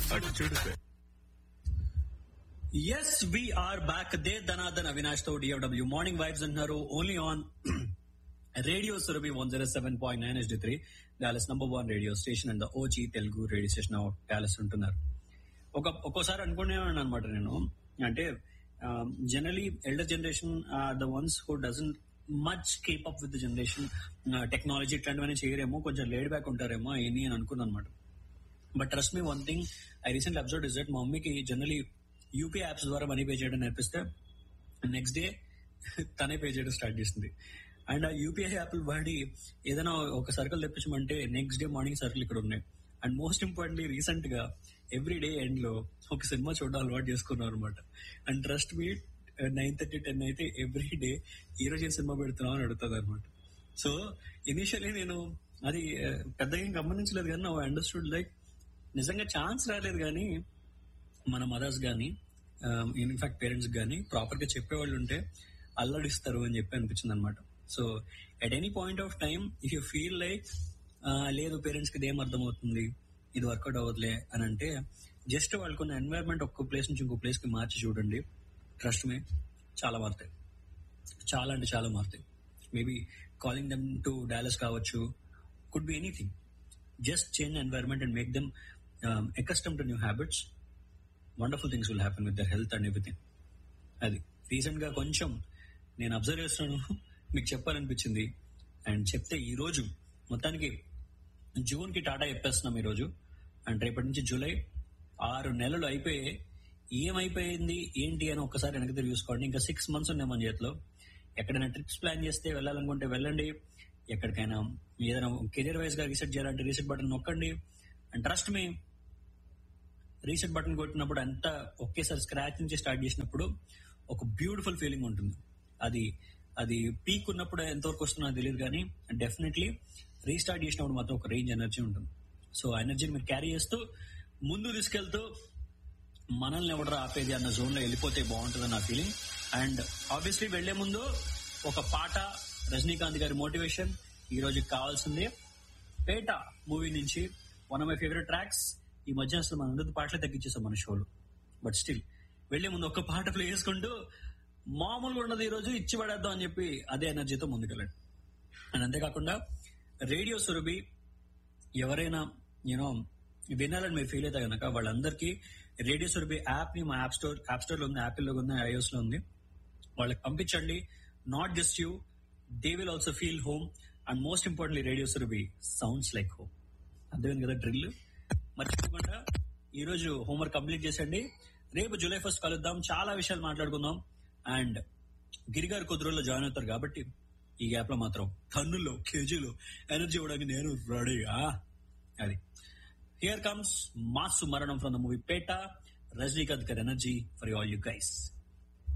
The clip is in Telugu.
అటు చూడు sir S R back they Dhanadhan Avinash తో డిఎఫ్డబ్ల్యూ మార్నింగ్ వైబ్స్ అంటున్నారు only on radio Surabhi one zero seven point nine S three Dallas number one radio station and OG Telugu radio station Dallas ఉంటున్నారు ఒక ఒక్కోసారి అనుకునేవాడిని అనమాట నేను అంటే generally elder generation the ones who doesn't much keep up with the generation technology ఇట్లాంటివన్నీ చేయరేమో కొంచెం లేడ్ బ్యాక్ ఉంటారేమో అవన్నీ అని అనుకున్నాను అనమాట but trust me one thing I recent observe is that మా మమ్మీకి జనరలీ యూపీ యాప్స్ ద్వారా మనీ పే చేయడం నేర్పిస్తే నెక్స్ట్ డే తనే పే చేయడం స్టార్ట్ చేసింది అండ్ ఆ యూపీఐ యాప్లు వాడి ఏదైనా ఒక సర్కిల్ తెప్పించమంటే నెక్స్ట్ డే మార్నింగ్ సర్కిల్ ఇక్కడ ఉన్నాయి అండ్ మోస్ట్ ఇంపార్టెంట్లీ రీసెంట్ గా ఎవ్రీ డే ఎండ్ లో ఒక సినిమా చూడడం అలవాటు చేసుకున్నారు అనమాట and trust me nine thirty ten అయితే ఎవ్రీ డే ఈ రోజు ఏం సినిమా పెడుతున్నావు అని అడుగుతుంది అనమాట సో ఇనిషియలీ నేను అది uh, పెద్దగా ఏం గమనించలేదు కానీ ఐ అండర్స్టూడ్ లైక్ నిజంగా ఛాన్స్ రాలేదు కానీ మన మదర్స్ కానీ ఇన్ఫాక్ట్ పేరెంట్స్ కానీ ప్రాపర్ గా చెప్పేవాళ్ళు ఉంటే అల్లడిస్తారు అని చెప్పి అనిపించింది అనమాట so at any point of time if you feel like లేదు పేరెంట్స్ కి ఇదేం అర్థమవుతుంది ఇది వర్కౌట్ అవ్వదులే అని అంటే జస్ట్ వాళ్ళకున్న ఎన్వైరన్మెంట్ ఒక్క ప్లేస్ నుంచి ఇంకో ప్లేస్ కి మార్చి చూడండి ట్రస్ట్ మీ చాలా మారుతాయి చాలా అంటే చాలా మారుతాయి maybe calling them to Dallas కావచ్చు could be anything just change environment and make them accustom to new habits wonderful things will happen with their health and everything అది రీసెంట్ గా కొంచెం నేను అబ్జర్వ్ చేస్తున్నాను మీకు చెప్పాలనిపించింది అండ్ చెప్తే ఈ రోజు మొత్తానికి జూన్ కి టాటా చెప్పేస్తున్నాం ఈ రోజు అండ్ రేపటి నుంచి జూలై ఆరు నెలలు అయిపోయి ఏమైపోయింది ఏంటి అని ఒక్కసారి వెనక్కి తిరిగి చూసుకోండి ఇంకా సిక్స్ మంత్స్ ఉన్నాయి మన చేతిలో ఎక్కడైనా ట్రిప్స్ ప్లాన్ చేస్తే వెళ్ళాలనుకుంటే వెళ్ళండి ఎక్కడికైనా ఏదైనా కెరీర్ వైజ్ గా రీసెట్ చేయాలంటే రీసెట్ బటన్ నొక్కండి and trust me reset button కొట్టినప్పుడు అంతా ఒకేసారి స్క్రాచ్ నుంచి స్టార్ట్ చేసినప్పుడు ఒక బ్యూటిఫుల్ ఫీలింగ్ ఉంటుంది అది అది పీక్ ఉన్నప్పుడు ఎంతవరకు వస్తుందో తెలియదు కానీ డెఫినెట్లీ రీస్టార్ట్ చేసినప్పుడు మాత్రం ఒక రేంజ్ ఎనర్జీ ఉంటుంది సో ఆ ఎనర్జీని మీరు క్యారీ చేస్తూ ముందు తీసుకెళ్తూ మనల్ని ఎవడరా ఆపేది అన్న జోన్ లో వెళ్ళిపోతే బాగుంటుంది నా ఫీలింగ్ అండ్ ఆబ్వియస్లీ వెళ్లే ముందు ఒక పాట రజనీకాంత్ గారి మోటివేషన్ ఈ రోజు కావాల్సింది పేట మూవీ నుంచి one of my favourite tracks ఈ మధ్య అసలు మన అందరి పాటలే తగ్గించేసాం మన షోలో బట్ స్టిల్ వెళ్లే ముందు ఒక పాట ప్లే చేసుకుంటూ మామూలుగా ఉండదు ఈ రోజు ఇచ్చి పడేద్దాం అని చెప్పి అదే ఎనర్జీతో ముందుకెళ్ళండి అండ్ అంతేకాకుండా రేడియో సురభి ఎవరైనా యూనో వినాలని మీరు ఫీల్ అయితే కనుక వాళ్ళందరికీ రేడియో సురభి యాప్ ని మా యాప్ స్టోర్ యాప్ స్టోర్ లో ఉంది యాపిల్ లో ఉంది ఐఓఎస్ లో ఉంది వాళ్ళకి పంపించండి not just you they will also feel home and most importantly radio Surabhi sounds like home అర్థమైంది కదా డ్రిల్ మర్చిపోకుండా ఈ రోజు హోంవర్క్ కంప్లీట్ చేసండి రేపు జూలై ఫస్ట్ కలుద్దాం చాలా విషయాలు మాట్లాడుకుందాం అండ్ గిరిగారు కొద్ది రోజుల్లో జాయిన్ అవుతారు కాబట్టి ఈ గ్యాప్ లో మాత్రం టన్నుల్లో కేజీలో ఎనర్జీ ఇవ్వడానికి నేను రెడీగా అది here comes mass Maranam from the movie Petta Rajinikanth గారి energy for all you guys